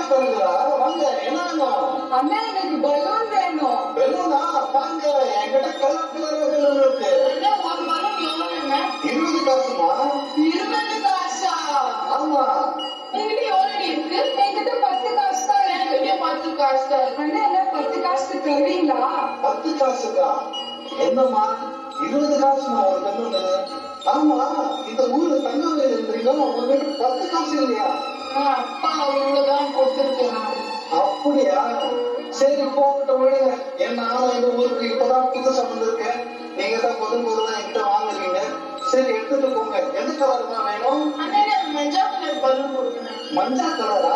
காசுக்காரங்களா வாங்க என்ன வேணும் அண்ணா எனக்கு பலூன் வேணும் பெலூனா வாங்க என்கிட்ட கலர் கலர் பெலூன் இருக்கு அண்ணா ஒரு பலூன் எவ்வளவுண்ணா இருபது காசுமா இருபது காசா ஆமா என்கிட்ட எவ்வளவு இருக்கு என்கிட்ட பத்து காசு தான் என்கிட்ட பத்து காசு தான் அண்ணா என்ன பத்து காசுக்கு தருவீங்களா பத்து காசுக்கா என்னம்மா இருபது காசுமா ஒரு பெலூனு ஆமா இந்த ஊர்ல தங்க வேலை இருந்தீங்களா உங்களுக்கு பத்து காசு இல்லையா அப்பா இவ்வளவுதான் கொடுத்துருக்கேன் அப்படியா சரி போகட்ட விடுங்க என்ன நான் இந்த ஊருக்கு இப்பதான் புதுசா வந்திருக்கேன் நீங்க தான் முதல் முதல்ல என்கிட்ட வாங்குறீங்க சரி எடுத்துட்டு போங்க எந்த கலர் தான் வேணும் அண்ணா எனக்கு மஞ்சள் கலர் பலூன் கொடுக்கணும் மஞ்சள் கலரா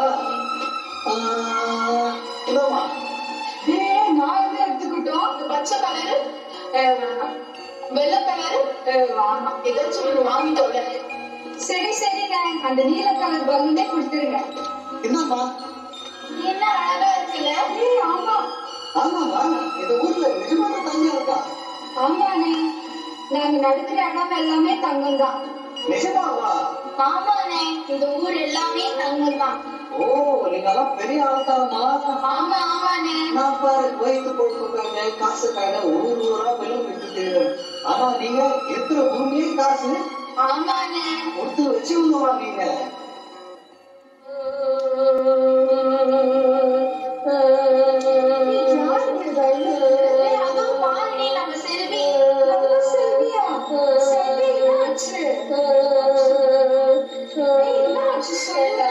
ஆஹ், இதாம்மா ஏய் நான் என்ன எடுத்துக்கிட்டோம் இந்த பச்சை கலரு வேணாம் வெள்ளை கலரு வேணாம் ஏதாச்சும் ஒன்று வாங்கிட்டோம்ல சரி சரிங்க அந்த நீல கலர் பலூனே கொடுத்துருங்க என்னம்மா என்ன அழகா இருக்குல்ல ஏய் ஆமா ஆமாமா இந்த ஊர்ல நிஜமான தங்கம் இருக்கா ஆமாண்ணே நாங்க நடக்கிற இடம் எல்லாமே தங்கம் தான் நிஜமாவா ஆமாண்ணே இந்த ஊர் எல்லாமே தங்கம் தான் ஓ நீங்கெல்லாம் பெரிய ஆள்தாமா ஆமா ஆமாண்ணே நான் பாரு வயிற்று பொழுப்புக்காங்க காசுக்காக ஊர் ஊரா வெள்ளம் விட்டுட்டு ஆனா நீங்க இருக்கிற பூமியே காசு ஆமாண்ணே கொடுத்து வச்சுக்கணுமா நீங்க ஏய், அதுவும் பாருடி, நம்ம செல்வி. நம்ம செல்வியா? செல்வி, என்னாச்சு? ஏய், என்னாச்சு சொல்லு.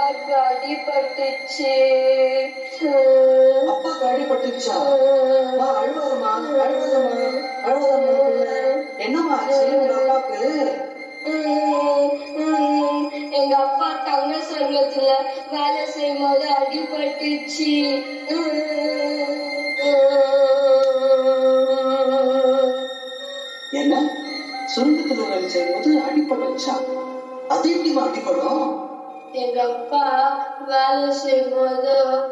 அப்பாக்கு அடிபட்டுச்சா வா அழுவாதம்மா அழுவாதம்மா அழுவாதம்மா என்னம்மா ஆச்சு உங்க அப்பாக்கு எங்க அப்பா தங்க சங்கத்துல வேலை செய்யும் போது அடிபட்டுச்சு என்ன சுருங்கத்துல வேலை செய்யும்போது அடிபட்டுச்சா அது எப்படிமா அடிபடும் எங்க அப்பா வேலை செய்யும் போது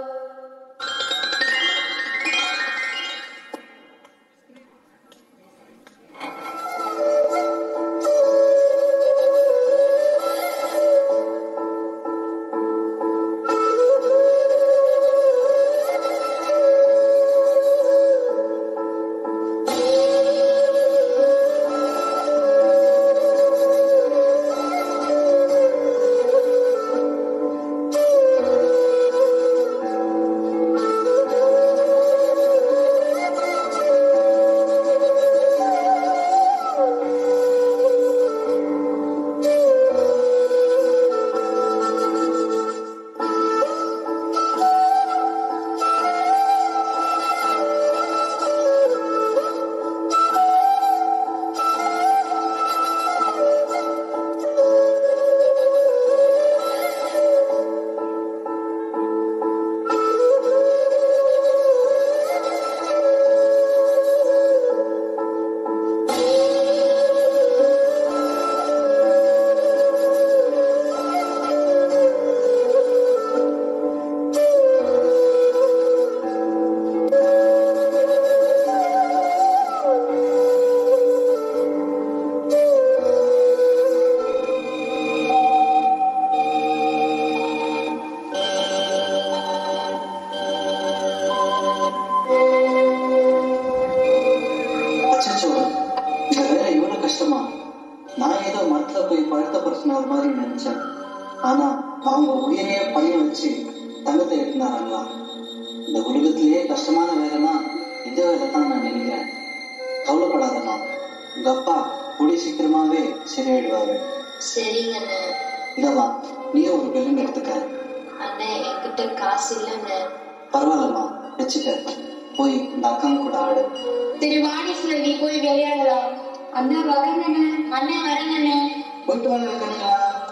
அச்சச்சோ இந்த வேலை இவ்வளவு கஷ்டமா நான் ஏதோ மரத்துல போய் பழுத்த பிரச்சனை மாதிரி நினைச்சேன் ஆனா அவங்க உயிரையே பையன் வச்சு தங்கத்தை எடுத்துனாங்களா இந்த உலகத்திலேயே கஷ்டமான வேலைனா இந்த வேலை தான் நான் நினைக்கிறேன் கவலைப்படாதம்மா உங்க அப்பா கூடிய சீக்கிரமாவே சரியாயிடுவாரு சரிங்கண்ணே இல்லவா நீ ஒரு பெலூன் எடுத்துக்க அண்ணே என்கிட்ட காசு இல்லைண்ணே பரவாயில்லம்மா வச்சுக்க போய் இந்த அக்காங்க கூட ஆடு சரி வாடி செல்வி போய் விளையாடலாம் அண்ணா வரேங்கண்ணே அண்ணே வரேங்கண்ணே போயிட்டு வாங்க கண்ணியா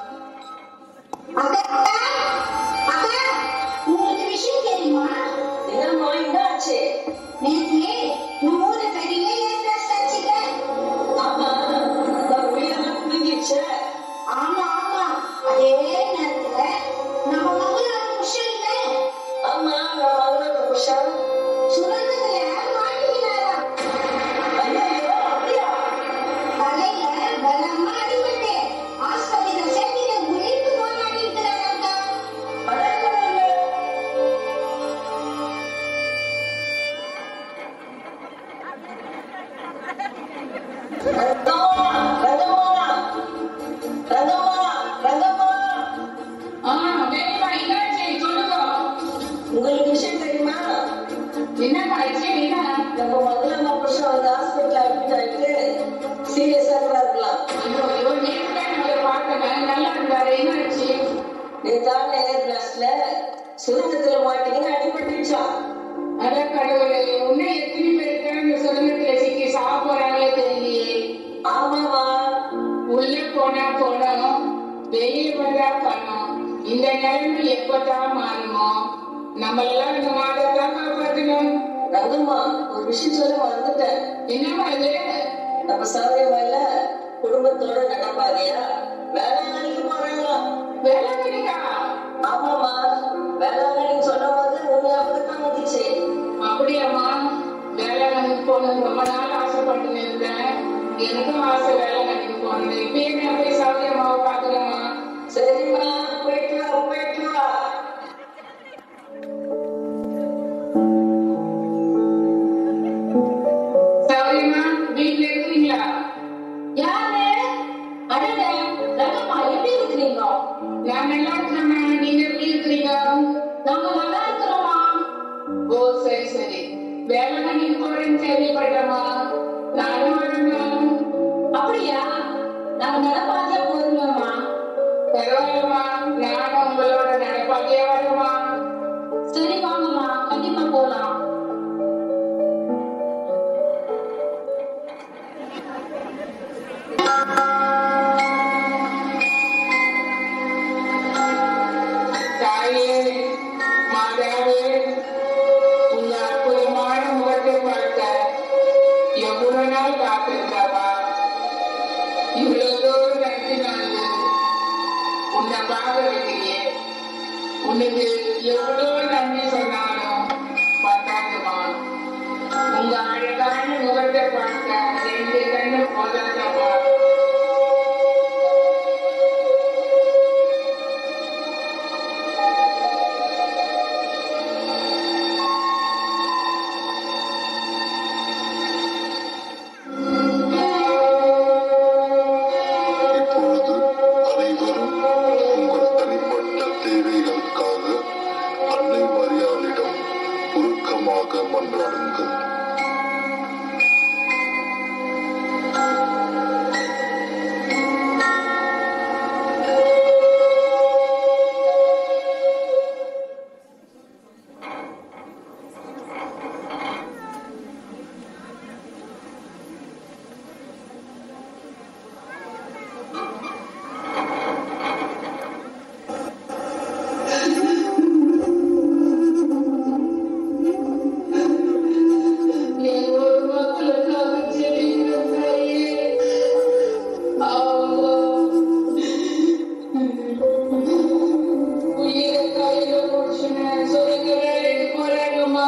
உங்களுக்கு விஷயம் தெரியுமா என்னம்மா என்னாச்சு நேத்து நம்ம ஊர்ல பெரிய ஏற்பாடு செஞ்சுக்க ஆமா நான் உயிரெல்லாம் புரிஞ்சிச்சு ஆமா ஆமா அதே நேரத்துல நம்ம மகளோட விஷயம் இல்ல ஆமா நான் மகளோட குஷால் சுரங்கத்துல மாட்டிக்கினாராம் ஐயோ அப்படியா தலையில பலமா அடிபட்டு ஆஸ்பத்திரியில சேர்த்து உயிருக்கு போராடி இருக்கிறாங்க அடக்கடவுளே. ஆச்சு என்ன நம்ம முதல்ல புருஷன் வந்து ஹாஸ்பிட்டல் அட்மிட் ஆயிட்டு சீரியஸா இருக்கலாம் ஐயோ ஐயோ நேற்று தான் நம்மளை பார்த்தேன் நல்லா இருந்தாரு என்ன ஆச்சு நேத்தான ஏர் பிளாஸ்ட்ல சுருக்கத்துல மாட்டீங்கன்னு அடிபட்டுச்சான் அட கடவுளே இன்னும் எத்தனை பேருக்கு இந்த சுதந்திரத்துல சிக்கி சாக போறாங்களே தெரியலையே ஆமாமா உள்ள போனா போனோம் வெளியே வந்தா பண்ணோம் இந்த நிலைமை எப்பதான் மாறுமோ நம்மளெல்லாம் இந்த மாதிரி தான் காப்பாற்றணும் ரங்கம்மா ஒரு விஷயம் சொல்ல மறந்துட்டேன் என்னமா இது நம்ம சௌரியமால குடும்பத்தோட நடப்பாதையா வேளாங்கண்ணிக்கு போறாங்களாம் வேளாங்கண்ணிக்கா ஆமாமா வேளாங்கண்ணிக்கு சொன்ன போது உன் ஞாபகம் தான் வந்துச்சு அப்படியாம்மா வேளாங்கண்ணிக்கு போகணும் ரொம்ப நாள் ஆசைப்பட்டு இருந்தேன் எனக்கும் ஆசை வேளாங்கண்ணிக்கு போகணும் இப்பயே நான் போய் சௌரியமாவை பாக்குறேம்மா சரிம்மா போயிட்டு வா போயிட்டு வா சௌரியமா வீட்டுல இருக்கிறீங்களா யாரு அடடே ரங்கம்மா எப்படி இருக்கிறீங்க நான் நல்லா இருக்கிறேம்மா நீங்க எப்படி இருக்கிறீங்க நாங்க நல்லா இருக்கிறோமா ஓ சரி சரி வேளாங்கண்ணிக்கு போறேன்னு கேள்விப்பட்டேம்மா நானும் வரணும் அப்படியா நாங்க நடப்பாதையா போறோம்மா பரவாயில்லம்மா நானும் உங்களோட நடப்பாதையா வருமா சரி வாங்கம்மா கண்டிப்பா போலாம் தாயே மாதாவே உங்க அற்புதமான முகத்தை பார்க்க எவ்வளவு நாள் காத்திருக்காவா இவ்வளவு தூரம் நடத்தி வந்து உன்னை பார்க்க வைக்கிறியே உனக்கு எவ்வளவு நன்றி சொன்னாலும் பத்தாதுமா உங்க அழகான முகத்தை பார்க்க ரெண்டு கண்ணு போதாதம்மா இப்பொழுது அனைவரும் உங்கள் தனிப்பட்ட தேவைகளுக்காக அன்னை மரியாளிடம் உருக்கமாக மன்றாடுங்கள் என் ஒரு மக்களுக்காக ஜெபிக்கிற தாயே. அவ்வா. உயிரை கையில புடிச்சுன்னு சொர்க்க வேலைக்கு போறாங்கம்மா.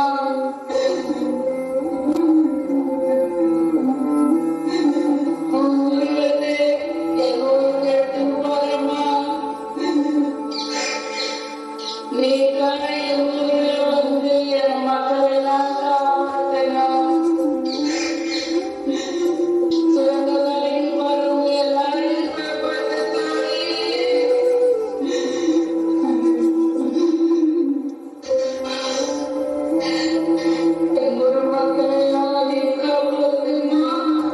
உன் உயிரை என் ஊருக்கு எடுத்துட்டு போறேம்மா. நீ கரை ஊரில் வந்து என் மக்கள் எல்லாம் காப்பாற்றணும் சுரங்க வேலைக்கு போறவங்க எல்லாரையும் காப்பாற்ற தாயே. என் ஊர் மக்கள் எல்லாம் நீ காப்பாற்றுமா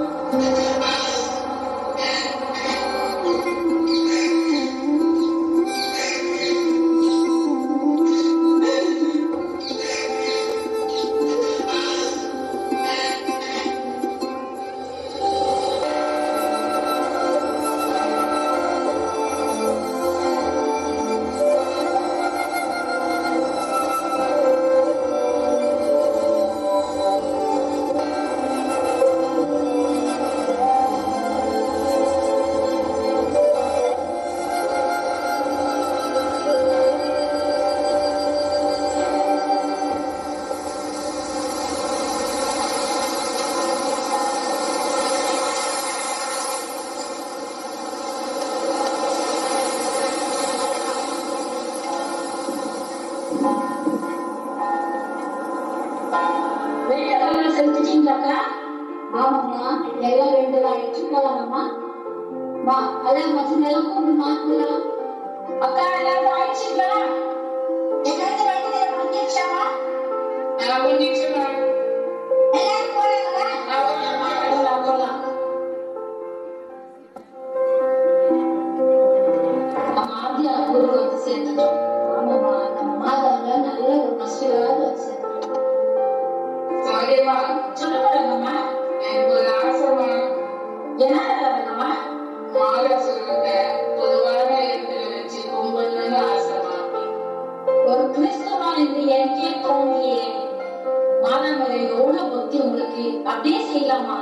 வேலையெல்லாம் செஞ்சுட்டீங்களாக்கா ஆமாம்மா எல்லாம் ரெண்டு நாளைக்கு போகலாமா வா அதான் மற்ற எல்லாம் கூப்பிடுமா போலாம் அக்கா எல்லாரும் ஆயிடுச்சுங்களா எங்களுக்கு ரெண்டு பேரும் முடிஞ்சிருச்சாமா நான் முடிச்சுமா சேர்த்துதான் ஆமாமா நம்ம மாதாவுல நல்ல ஒரு பசுவாக சேர்த்து சரிம்மா சொல்லுங்க ரங்கம்மா எனக்கு ஒரு ஆசைமா என்ன ரங்கம்மா மாலை சொல்லுங்க பொதுவான இடத்துல வச்சு கும்பல்னு ஆசைமா ஒரு கிறிஸ்தவா என்று எனக்கே தோன்றியே மாதாமரை எவ்வளவு புத்தி உங்களுக்கு அப்படியே செய்யலாமா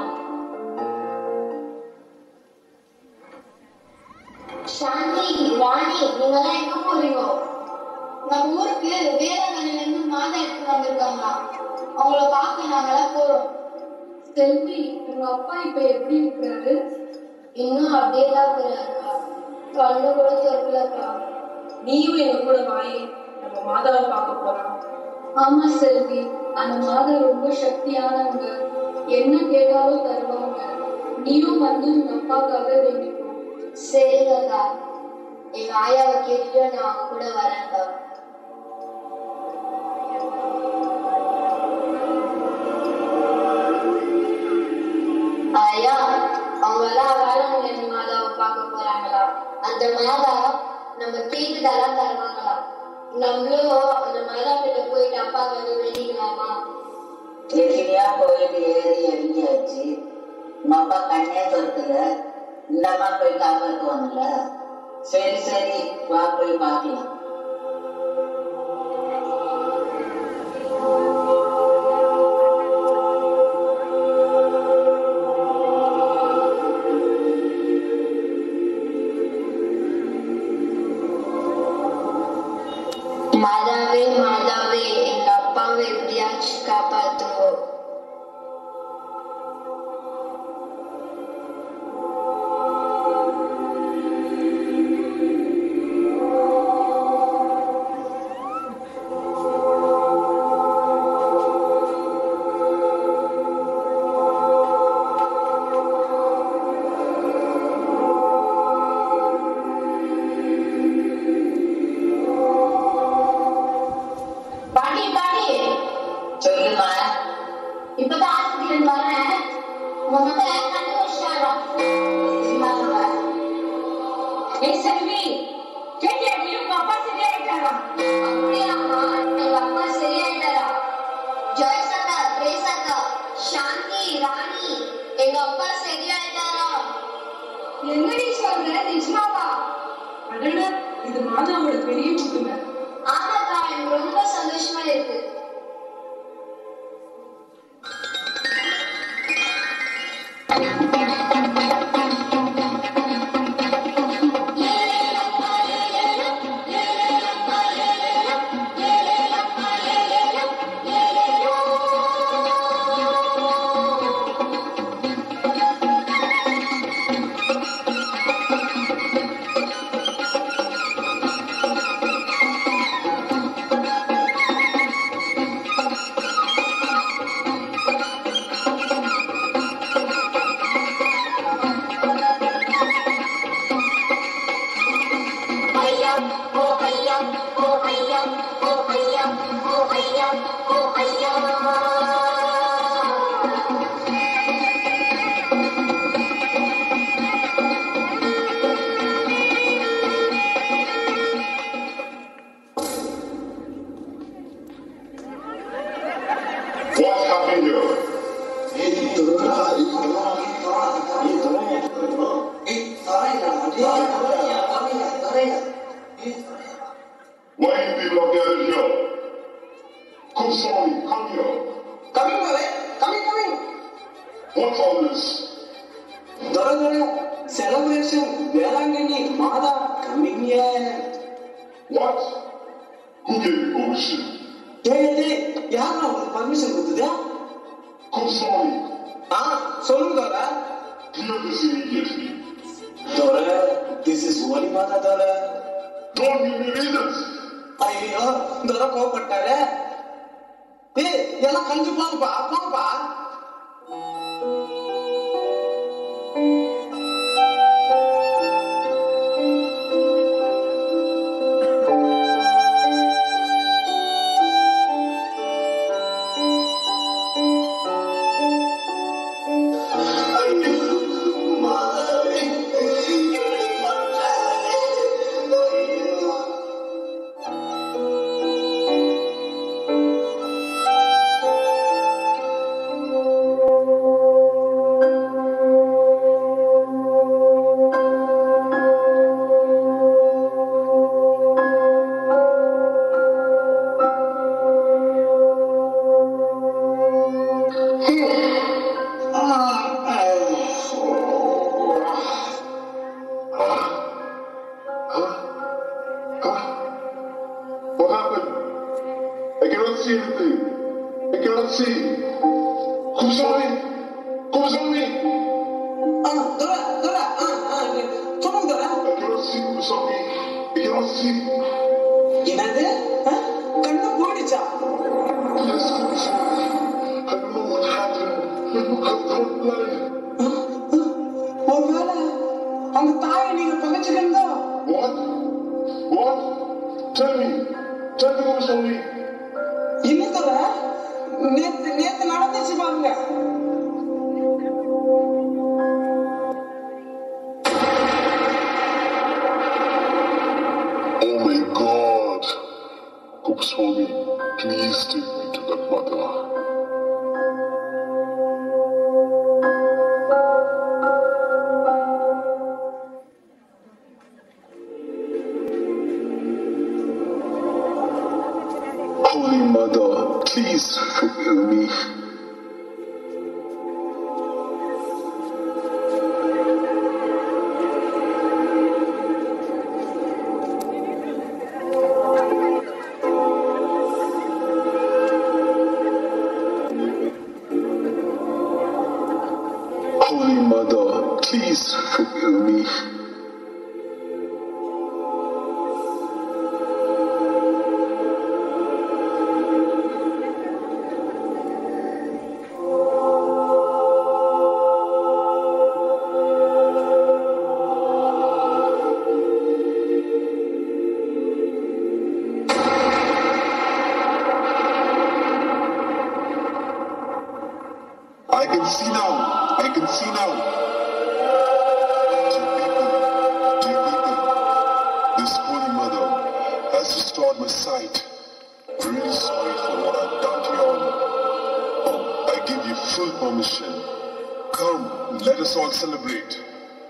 சாந்தி ராணி நீங்கெல்லாம் எங்க போறீங்க நம்ம ஊருக்கு வேளாங்கண்ணில இருந்து மாதா எடுத்து வந்திருக்காங்களா அவங்கள பார்க்க நாங்கெல்லாம் போறோம் செல்வி உங்க அப்பா இப்ப எப்படி இருக்கிறாரு இன்னும் அப்படியே தான் இருக்கிறாருக்கா கண்ணு கூட திறக்கலக்கா நீயும் எங்க கூட வாயே நம்ம மாதாவை பார்க்க போறோம் ஆமா செல்வி அந்த மாதா ரொம்ப சக்தியானவங்க என்ன கேட்டாலும் தருவாங்க நீயும் வந்து உங்க அப்பாக்காக வேண்டிக்கோ சரிங்கக்கா எங்க ஆயாவை கேட்டுட்டு நான் அவங்க கூட வரேன்க்கா ஆயா அவங்க எல்லாம் வேளாங்கண்ணி மாதாவை பார்க்க போறாங்களா அந்த மாதா நம்ம கேட்டுதெல்லாம் தருவாங்களா நம்மளும் அந்த மாதா கிட்ட போயிட்டு அப்பா வந்து வேண்டிக்கலாமா எதிரியா கோயில் ஏறி இறங்கியாச்சு உங்க அப்பா கண்ணே திறக்கல இந்தம்மா போய் காப்பாத்துவாங்கல்ல சரி சரி வா போய் பார்க்கலாம் மாதாவே மாதாவே எங்க அப்பாவை எப்படியாச்சும் காப்பாத்துவோம் பாட்டி பாட்டி சொல்லுமா இப்பதான் ஆஸ்பத்திரியில் வரேன் உங்க மகன் கண்ணு வச்சிட்டாராம் என்னம்மா? ஏய் செல்வி கேட்டியா நீ உங்க அப்பா சரியாயிட்டாரா அப்படியாம்மா எங்க அப்பா சரியாயிட்டாரா ஜாய்ஸ் அக்கா கிரேஸ் அக்கா சாந்தி ராணி எங்க அப்பா சரியாயிட்டாரா என்னடி சொல்ற நிஜமாவா அடடா இது மாதாவோட பெரிய புதுமை ஆமாக்கா எனக்கு ரொம்ப சந்தோஷமா இருக்கு What happened here? Why you people are gathered here? Come, Swami, come here. Coming coming coming What's all this? ದೊರ ದೊರ ಸೆಲೆಬ್ರೇಷನ್ ಬೇಲಾಂಗಣ್ಣಿ ಮಾದ coming What? Who gave you permission? ஏய் யார் உங்களுக்கு பர்மிஷன் கொடுத்தது Come, Swami, ஆ சொல்லுங்க தோர clear this immediately. தோர திஸ் இஸ் ஒலி மாதா தோர Don't give me reasons. ஐயோ தோர கோவப்பட்டாரு ஏய் எல்லாம் கழிஞ்சு போங்கப்பா போங்கப்பா see anything. I cannot see. Kusami! Kusami! ஆ துரை துரை ஆ ஆ சொல்லுங்க துரை I cannot see Kusami. I cannot see. என்னது ஆ? கண்ணு போயிடுச்சா Yes, Kusami. I don't know what happened. I'm gone blind. ஒருவேளை அவங்க தாயை நீங்க பகைச்சுக்கிறதோ What? What? Tell me. Tell me, Kusami. இன்னும் துரை நேத்து நேத்து நடந்துச்சு பாருங்க Oh my God. Kusami, please take me to that mother. Holy Mother, please forgive me. Holy Mother, please forgive me. I can see now. I can see now. Dear people, dear people, this Holy Mother has restored my sight. Really sorry for what I've done to you all. Oh, I give you full permission. Come, let us all celebrate.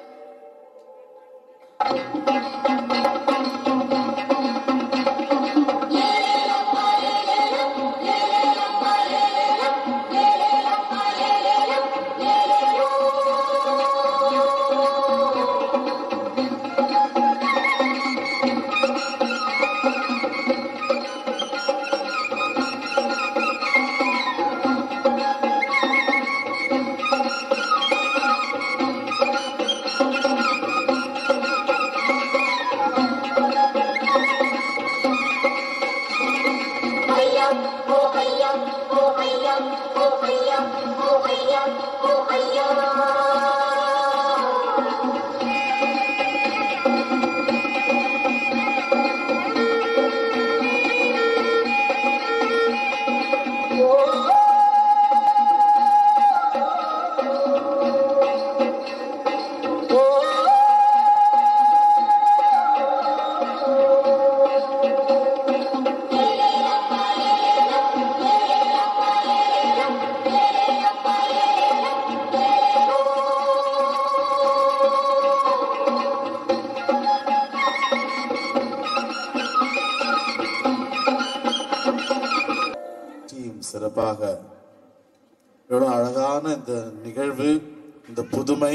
Team சிறப்பாக எவ்வளவு அழகான இந்த நிகழ்வு இந்த புதுமை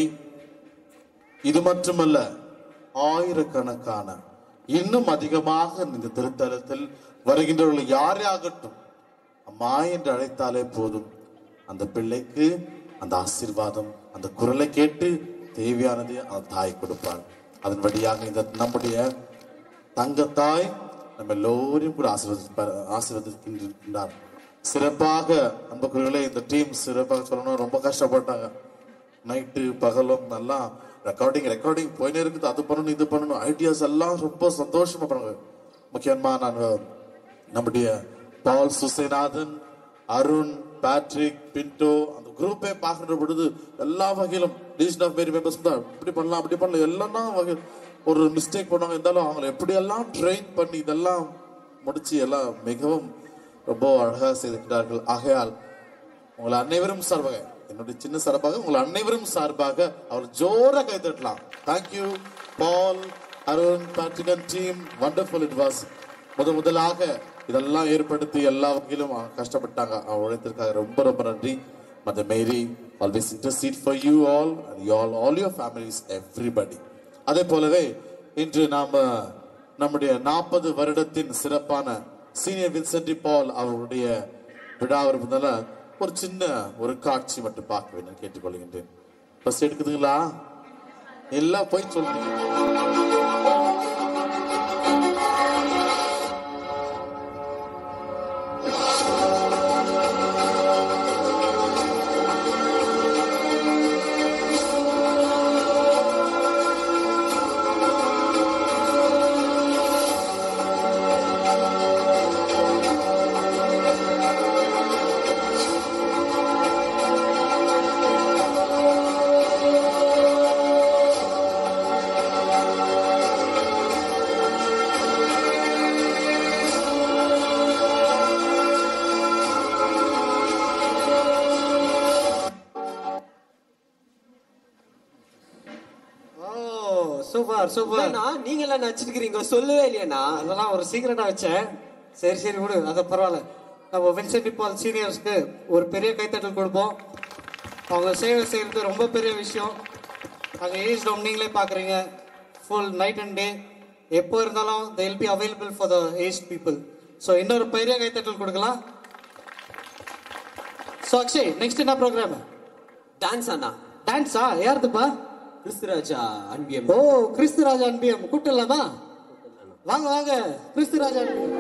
இது மட்டுமல்ல ஆயிரக்கணக்கான இன்னும் அதிகமாக இந்த திருத்தலத்தில் வருகின்றவர்கள் யாரே ஆகட்டும் அம்மா என்று அழைத்தாலே போதும் அந்த பிள்ளைக்கு அந்த ஆசீர்வாதம் அந்த குரலை கேட்டு தேவையானதை அந்த தாய் கொடுப்பாள் அதன் வழியாக இந்த நம்முடைய தங்கத்தாய் நம்ம எல்லோரையும் கூட ஆசீர்வதி ஆசீர்வதிக்கின்றார் சிறப்பாக அன்புக்குரியவர்களே இந்த டீம் சிறப்பாக சொல்லணும் ரொம்ப கஷ்டப்பட்டாங்க நைட்டு பகலும் நல்லா ரெக்கார்டிங் ரெக்கார்டிங் போயினே இருக்குது அது பண்ணணும் இது பண்ணணும் ஐடியாஸ் எல்லாம் ரொம்ப சந்தோஷமா பண்ணுங்க முக்கியமா நான் நம்முடைய Paul Susainathan Arun Patrick Pinto அந்த குரூப்பே பார்க்கின்ற பொழுது எல்லா வகையிலும் லீஸ்ட் ஆஃப் மேரி மெம்பர்ஸ் தான் இப்படி பண்ணலாம் அப்படி பண்ணலாம் எல்லாம் வகை ஒரு மிஸ்டேக் பண்ணாங்க இருந்தாலும் அவங்களை எப்படியெல்லாம் ட்ரெயின் பண்ணி இதெல்லாம் முடிச்சு எல்லாம் மிகவும் ரொம்ப அழகாக செய்திருக்கிறார்கள் ஆகையால் உங்கள் அனைவரும் சார்பாக என்னுடைய சின்ன சார்பாக உங்கள் அனைவரும் சார்பாக அவர் ஜோரா கை தட்டலாம் தேங்க்யூ பால் அருண் பேட்ரிகன் டீம் வண்டர்ஃபுல் இட் வாஸ் முத முதலாக இதெல்லாம் ஏற்படுத்தி எல்லா வகையிலும் அவங்க கஷ்டப்பட்டாங்க அவங்க உழைத்திருக்காங்க ரொம்ப ரொம்ப நன்றி Mother Mary always intercede for you all and you all all your families everybody அதே போலவே இன்று நாம நம்முடைய நாற்பது வருடத்தின் சிறப்பான சீனியர் வின்சென்டி பால் அவருடைய விழா இருப்பதால ஒரு சின்ன ஒரு காட்சி மட்டும் பார்க்க வேண்டும் கேட்டுக்கொள்கின்றேன் பஸ் எடுக்குதுங்களா எல்லாம் போய் சொல்லுங்க ஓ சூப்பர் சூப்பர் என்னண்ணா, நீங்க எல்லாம் நடிச்சிருக்கிறீங்க சொல்லவே இல்லையாண்ணா அதெல்லாம் ஒரு சீக்கிரட்டா வச்சேன் சரி சரி விடு அது பரவாயில்ல நம்ம வின்சென்ட் பால் சீனியர்ஸ்க்கு ஒரு பெரிய கைத்தட்டல் கொடுப்போம் அவங்க சேவை செய்யறது ரொம்ப பெரிய விஷயம் அங்கே ஏஜ் டோம் நீங்களே பார்க்குறீங்க ஃபுல் நைட் அண்ட் டே எப்போ இருந்தாலும் they will be available for the age people so இன்னொரு பெரிய கைத்தட்டல் கொடுக்கலாம் ஸோ அக்ஷய் நெக்ஸ்ட் என்ன ப்ரோக்ராம் டான்ஸ் அண்ணா டான்ஸா யாருதுப்பா கிறிஸ்துராஜா அன்பியம் ஓ கிறிஸ்து ராஜா அன்பியம் கூப்பிட்டுலாமா வாங்க வாங்க கிறிஸ்து ராஜா அன்பியம்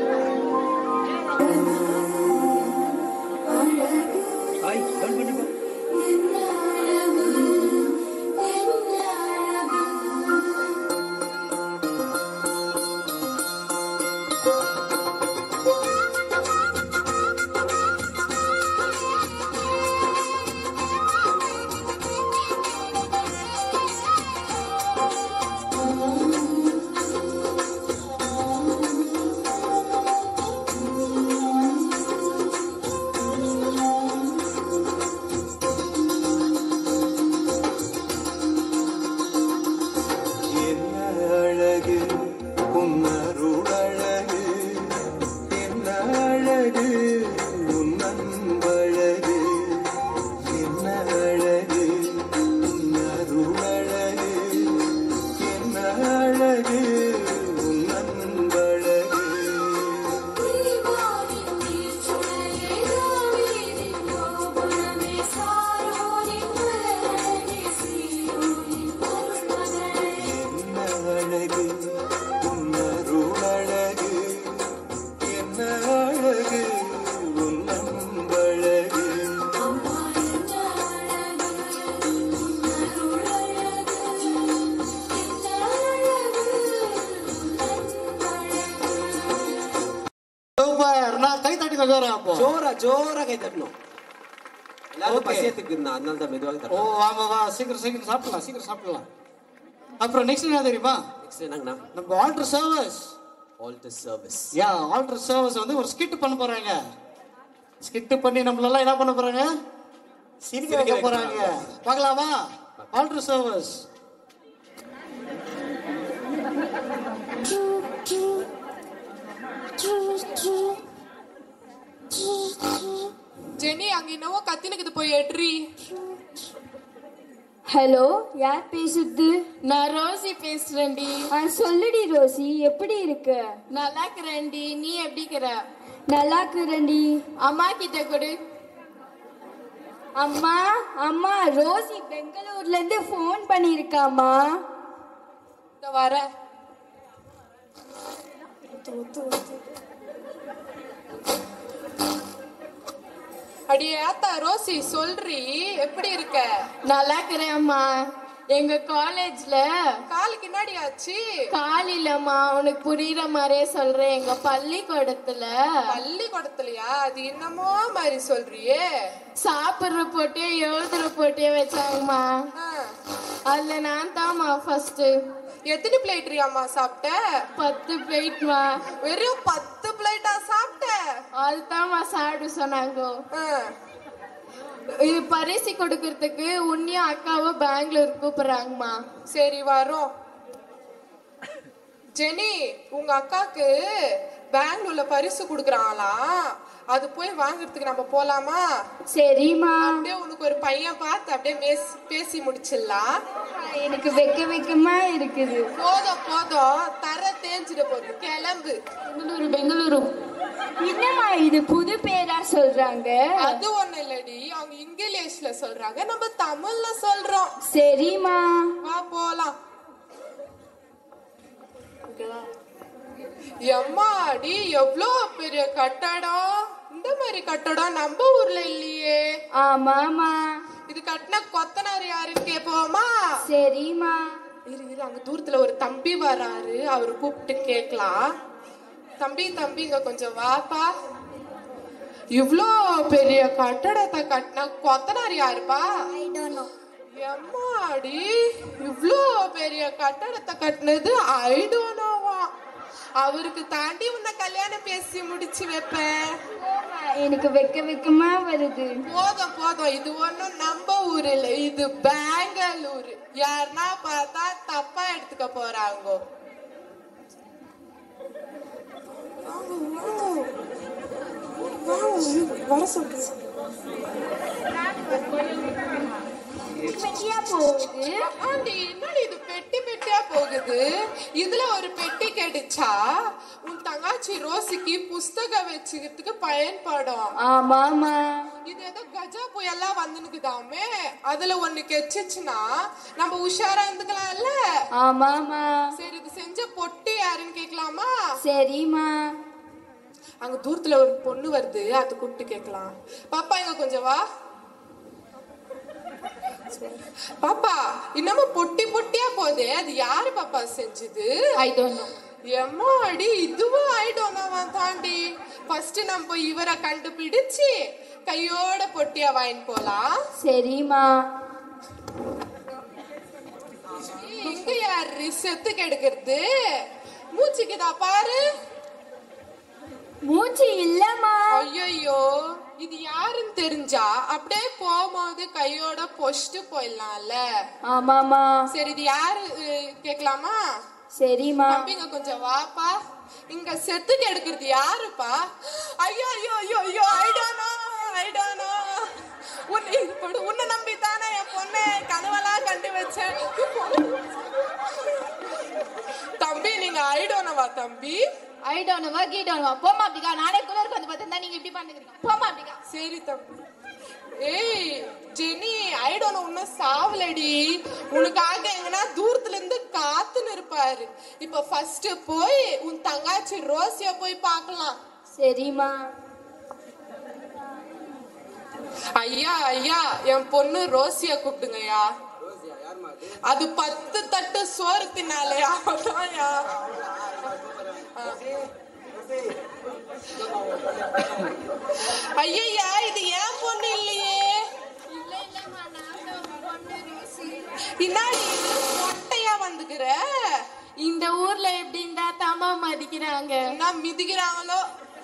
என்ன அழகு உன்னருள் அழகு என்ன அழகு உன் அன்பழகு என்ன அழகு உன்னருள் அழகு என்ன அழகு உன் அன்பழகு என்ன அழகு உன்னருள் அழகு என்ன அழகு உன் அன்பழகு சூப்பர் நான் கை தட்டி தகுறேன் அப்போ ஜோரா ஜோரா கை தட்டணும் எல்லாரும் Okay. பசியத்துக்கு இருந்தா அதனால தான் மெதுவாக ஓ தட்டணும் ஆமா வா சீக்கிரம் சீக்கிரம் சாப்பிடலாம் சீக்கிரம் சாப்பிடலாம் அப்புறம் நெக்ஸ்ட் என்ன தெரியுமா நெக்ஸ்ட் என்னங்கண்ணா நம்ம ஆல்டர் சர்வீஸ் ஆல்டர் சர்வீஸ் யா ஆல்டர் சர்வீஸ் வந்து ஒரு ஸ்கிட் பண்ண போறாங்க ஸ்கிட் பண்ணி நம்மளெல்லாம் என்ன பண்ண போறாங்க சிரிக்க வைக்க வைக்க போறாங்க பார்க்கலாமா ஆல்டர் சர்வீஸ் ஜெனி அங்க என்னவோ கத்தினுக்குது போய் எட்ரி ஹலோ யார் பேசுறது நான் ரோசி பேசுறேன்டி ஆ சொல்லுடி ரோசி எப்படி இருக்க நல்லா இருக்கிறேன்டி நீ எப்படி இருக்கிற நல்லா இருக்கிறேன்டி அம்மா கிட்ட கொடு அம்மா அம்மா ரோசி பெங்களூர்ல இருந்து ஃபோன் பண்ணிருக்காமா இந்த வர அடியே ஆத்தா ரோசி சொல்றி எப்படி இருக்க நல்லா இருக்கிறேன் அம்மா எங்க காலேஜ்ல காலுக்கு என்னடி ஆச்சு காலிலம்மா உனக்கு புரியுற மாதிரியே சொல்றேன் எங்க பள்ளிக்கூடத்துல பள்ளிக்கூடத்துலயா அது என்னமோ மாதிரி சொல்றியே சாப்பிடுற போட்டே எழுதுற போட்டே வச்சாங்கம்மா அதுல நான் தான்மா ஃபர்ஸ்ட் எத்தனை பிளேட் அம்மா சாப்பிட்ட பத்து பிளேட்மா வெறும் பத்து பிளேட்டா சாப்பிட்ட அதுதான்மா சாப்பிட சொன்னாங்க இது பரிசு கொடுக்கறதுக்கு உன்னையும் அக்காவும் பெங்களூர் கூப்பிடுறாங்கம்மா சரி வரோம் ஜெனி உங்க அக்காக்கு பெங்களூர்ல பரிசு கொடுக்குறாங்களா அது போய் வாங்குறதுக்கு நம்ம போலாமா சரிம்மா அப்படியே உனக்கு ஒரு பையன் பார்த்து அப்படியே மேஸ்- பேசி முடிச்சிடலாம் எனக்கு வெக்க வெக்கமா இருக்குது போதும் போதும் தர தேஞ்சிட போகுது கிளம்பு பெங்களூரு பெங்களூரு என்னம்மா இது புது பேரா சொல்றாங்க அது ஒண்ணு இல்லடி அவங்க இங்கிலீஷ்ல சொல்றாங்க நம்ம தமிழ்ல சொல்றோம் சரிம்மா வா போலாம் எம்மாடி எவ்வளோ பெரிய கட்டடம் இந்த மாதிரி கட்டடம் நம்ம ஊர்ல இல்லையே ஆமாமா இது கட்டின கொத்தனார் யாருன்னு கேட்போமா சரிம்மா இரு இரு அங்க தூரத்துல ஒரு தம்பி வராரு அவரு கூப்பிட்டு கேட்கலாம் தம்பி தம்பி இங்க கொஞ்சம் வாப்பா இவ்ளோ பெரிய கட்டடத்தை கட்டின கொத்தனார் யாருப்பா எம்மாடி இவ்ளோ பெரிய கட்டடத்தை கட்டினது ஐடோனோவா அவருக்கு தாண்டி உன்னை கல்யாணம் பேசி முடிச்சு வைப்பேன் எனக்கு வெக்க வெக்கமா வருது போதும் போதும் இது ஒண்ணும் நம்ம ஊர் இல்ல இது பெங்களூர் யாருன்னா பார்த்தா தப்பா எடுத்துக்க போறாங்க வர சொல்றேன் பெட்டியா போகுது ஆண்டி என்னடி இது பெட்டி பெட்டியா போகுது இதுல ஒரு பெட்டி கிடைச்சா உன் தங்காச்சி ரோசிக்கு புஸ்தகம் வச்சுக்கிறதுக்கு பயன்படும் ஆமாமா இது ஏதோ கஜா புயல்லாம் வந்துனுக்குதாமே அதுல ஒண்ணு கெச்சிச்சுன்னா நம்ம உஷாரா இருந்துக்கலாம்ல ஆமாமா சரி இது செஞ்ச பொட்டி யாருன்னு கேட்கலாமா சரிம்மா அங்க தூரத்துல ஒரு பொண்ணு வருது அது கூப்பிட்டு கேட்கலாம் பாப்பா இங்க கொஞ்சம் வா பாப்பா இன்னமும் பொட்டி பொட்டியா போதே அது யாரு பாப்பா செஞ்சது ஐ டோன்ட் நோ எம்மாடி இதுவும் ஆயிடோனவா தாண்டி ஃபர்ஸ்ட் நம்ம இவரை கண்டுபிடிச்சு கையோட பொட்டியா வாங்கிட்டு போலாம் சரிம்மா இங்க யாரு செத்து கெடுக்கிறது மூச்சுக்குதா பாரு மூச்சு இல்லம்மா ஐயோ இது யாருன்னு தெரிஞ்சா அப்படியே போகும்போது கையோட பொஷ்டு போயிடலாம்ல ஆமாமா சரி இது யாரு அஹ், கேட்கலாமா சரிம்மா தம்பிங்க கொஞ்சம் வாப்பா இங்க செத்து கெடுக்கிறது யாருப்பா ஐயோ ஐயோ ஐயோ ஐயோ ஐடானோ ஐடானோ உன்னை இப்படி உன்னை நம்பி தானே என் பொண்ணை கனவெல்லாம் கண்டு வச்சேன் தம்பி நீங்க ஐடோனவா தம்பி ஐடோனவா கீடோனவா போமா அப்படிக்கா நானே குளருக்கு வந்து பார்த்தா நீங்க இப்படி பண்ணுறீங்க போமா அப்படிக்கா சரி தம்பி ஏய் ஜெனி ஐடோன இன்னும் சாவலடி உனக்காக எங்கன்னா தூரத்துல இருந்து காத்துன்னு இருப்பாரு இப்ப ஃபர்ஸ்ட் போய் உன் தங்காச்சி ரோசிய போய் பார்க்கலாம் சரிம்மா ஐயா ஐயா என் பொண்ணு ரோசிய கூப்பிடுங்கய்யா அது பத்து தட்டு சோறு தின்னாலயா அதான்யா ஐயா இது ஏன் பொண்ணு இல்லையே பின்னாடி மொட்டையா வந்துக்கிற இந்த ஊர்ல எப்படி இருந்தா தாமா மதிக்கிறாங்க என்ன மிதிக்கிறாங்களோ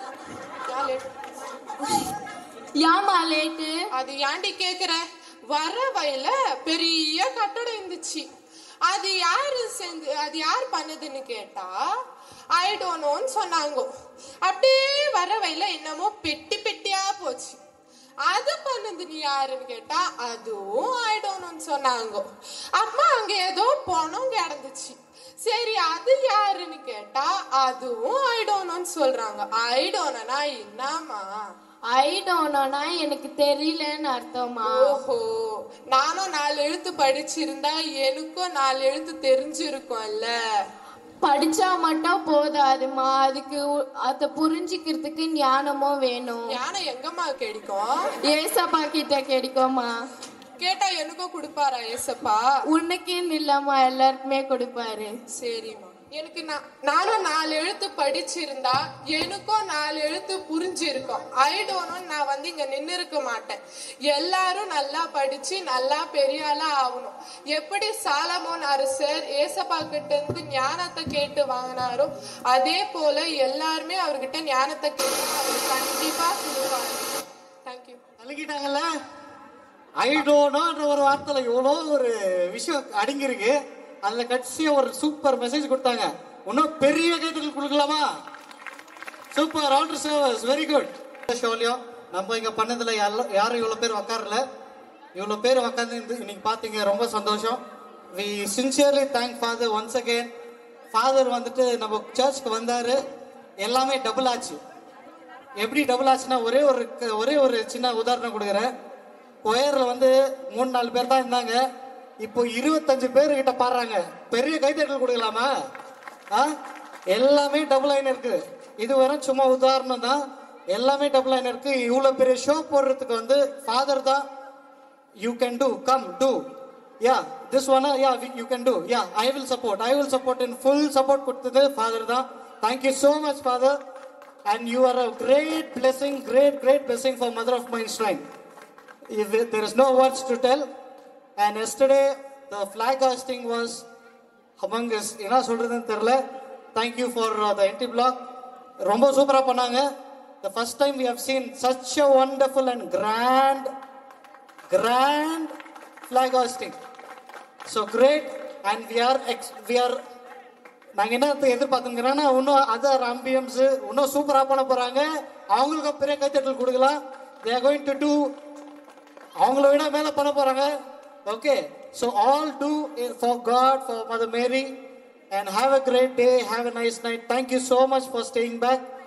ஏமா லேட்டு அது ஏன்டி கேக்குற வர வயல பெரிய கட்டடம் இருந்துச்சு அது யாரு செஞ்சு அது யார் பண்ணதுன்னு கேட்டா ஐ டோன்ட் சொன்னாங்க அப்படியே வர வயல என்னமோ பெட்டி பெட்டியா போச்சு அது பண்ணது நீ யாருன்னு கேட்டா அதுவும் ஐ டோன்ட் சொன்னாங்க அம்மா அங்க ஏதோ பணம் கிடந்துச்சு சரி அது யாருன்னு கேட்டா அதுவும் ஐ டோன்ட் சொல்றாங்க ஐ டோனா என்னமா ஐடோனோனா எனக்கு தெரியலன்னு அர்த்தமா ஓஹோ நானும் நாலு எழுத்து படிச்சிருந்தா எனக்கும் நாலு எழுத்து தெரிஞ்சிருக்கும்ல படிச்சா மட்டும் போதாதுமா அதுக்கு உ- அத புரிஞ்சுக்கிறதுக்கு ஞானமும் வேணும் ஞானம் எங்கம்மா கிடைக்கும் ஏசப்பா கிட்ட கிடைக்குமா கேட்டா எனக்கும் கொடுப்பாரா ஏசப்பா உனக்குன்னு இல்லம்மா எல்லாருக்குமே கொடுப்பாரு சரிம்மா எனக்கு நான் நானும் நாலு எழுத்து படிச்சிருந்தா எனக்கும் நாலு எழுத்து புரிஞ்சிருக்கும் ஐடோனும் நான் வந்து இங்க நின்னு இருக்க மாட்டேன் எல்லாரும் நல்லா படிச்சு நல்லா பெரிய ஆளா ஆகணும் எப்படி சாலமோன் அரசர் ஏசப்பா கிட்ட இருந்து ஞானத்தை கேட்டு வாங்கினாரோ அதே போல எல்லாருமே அவர்கிட்ட ஞானத்தை கேட்டு அவர் கண்டிப்பா கொடுப்பாரு தேங்க்யூ கலக்கிட்டாங்கல்ல ஐடோனோன்ற ஒரு வார்த்தையில இவ்வளோ ஒரு விஷயம் அடங்கியிருக்கு அதுல கடைசியா ஒரு சூப்பர் மெசேஜ் கொடுத்தாங்க இன்னும் பெரிய கைத்தல் கொடுக்கலாமா super altar service very good ஷோலையும் நம்ம இங்க பண்ணதுல யாரும் யாரும் இவ்வளவு பேர் உக்காரல இவ்வளவு பேர் உக்காந்து இன்னைக்கு பாத்தீங்க ரொம்ப சந்தோஷம் we sincerely thank father once again father வந்துட்டு நம்ம சர்ச்சுக்கு வந்தாரு எல்லாமே டபுள் ஆச்சு எப்படி டபுள் ஆச்சுன்னா ஒரே ஒரு க- ஒரே ஒரு சின்ன உதாரணம் கொடுக்குறேன் கொயர்ல வந்து மூணு நாலு பேர் தான் இருந்தாங்க இப்போ இருபத்தஞ்சு பேர் கிட்ட பாடுறாங்க பெரிய கைத்தட்டல் கொடுக்கலாமா ஆ எல்லாமே டபுள் லைன் இருக்கு இது வரும் சும்மா உதாரணம் தான் எல்லாமே டபுள் லைன் இருக்கு இவ்வளவு பெரிய ஷோ போடுறதுக்கு வந்து ஃபாதர் தான் you can do come to yeah this one yeah you can do yeah I will support I will support in full support கொடுத்தது ஃபாதர் தான் thank you so much father and you are a great blessing great great blessing for mother of my strain if there is no words to tell and yesterday the flag hosting was among us என்ன சொல்றதுன்னு தெரியல thank you for uh, the empty block ரொம்ப சூப்பரா பண்ணாங்க the first time we have seen such a wonderful and grand grand flag hosting so great and we are ex- we are நாங்க என்ன எதிர்பார்த்துங்கிறோன்னா இன்னும் other அம்பியம்ஸ் இன்னும் சூப்பரா பண்ண போறாங்க அவங்களுக்கு பெரிய கைத்தட்டல் கொடுக்கலாம் they are going to do அவங்கள விட மேல பண்ண போறாங்க okay so all to for God for Mother Mary and have a great day have a nice night thank you so much for staying back